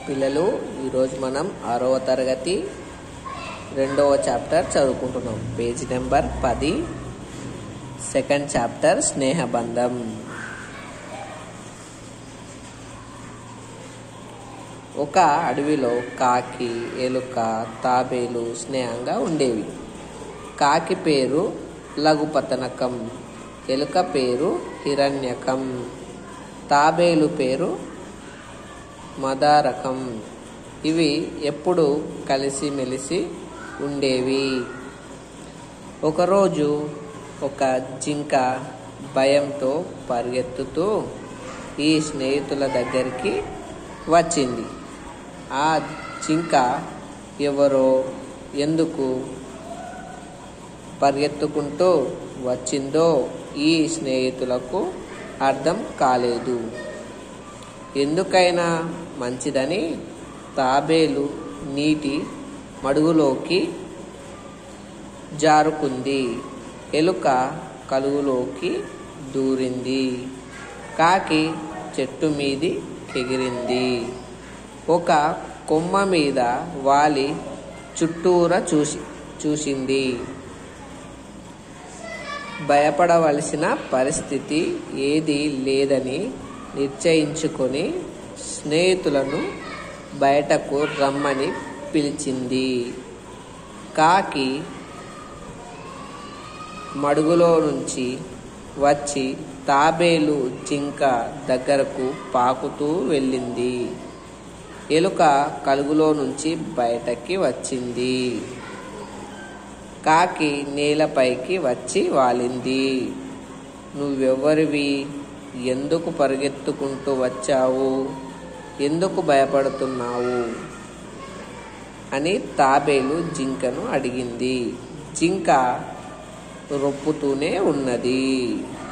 పిల్లలు ఈరోజు మనం ఆరవ తరగతి రెండవ చాప్టర్ చదువుకుంటున్నాం పేజ్ నెంబర్ పది సెకండ్ చాప్టర్ స్నేహబంధం ఒక అడవిలో కాకి ఎలుక తాబేలు స్నేహంగా ఉండేవి కాకి పేరు లఘుపతనకం ఎలుక పేరు హిరణ్యకం తాబేలు పేరు మదారకం ఇవి ఎప్పుడు కలిసిమెలిసి ఉండేవి ఒకరోజు ఒక జింక భయంతో పరిగెత్తుతూ ఈ స్నేహితుల దగ్గరికి వచ్చింది ఆ జింక ఎవరో ఎందుకు పరిగెత్తుకుంటూ వచ్చిందో ఈ స్నేహితులకు అర్థం కాలేదు ఎందుకైనా మంచిదని తాబేలు నీటి మడుగులోకి జారుకుంది ఎలుక కలుగులోకి దూరింది కాకి చెట్టు మీది ఎగిరింది ఒక కొమ్మ మీద వాలి చుట్టూరా చూసి చూసింది భయపడవలసిన పరిస్థితి ఏది లేదని నిశ్చయించుకొని స్నేహితులను బయటకు రమ్మని పిలిచింది కాకి మడుగులో నుంచి వచ్చి తాబేలు జింక దగ్గరకు పాకుతూ వెళ్ళింది ఎలుక కలుగులో నుంచి బయటకి వచ్చింది కాకి నేలపైకి వచ్చి వాలింది నువ్వెవరివి ఎందుకు పరిగెత్తుకుంటూ వచ్చావు ఎందుకు భయపడుతున్నావు అని తాబేలు జింకను అడిగింది జింక రొప్పుతూనే ఉన్నది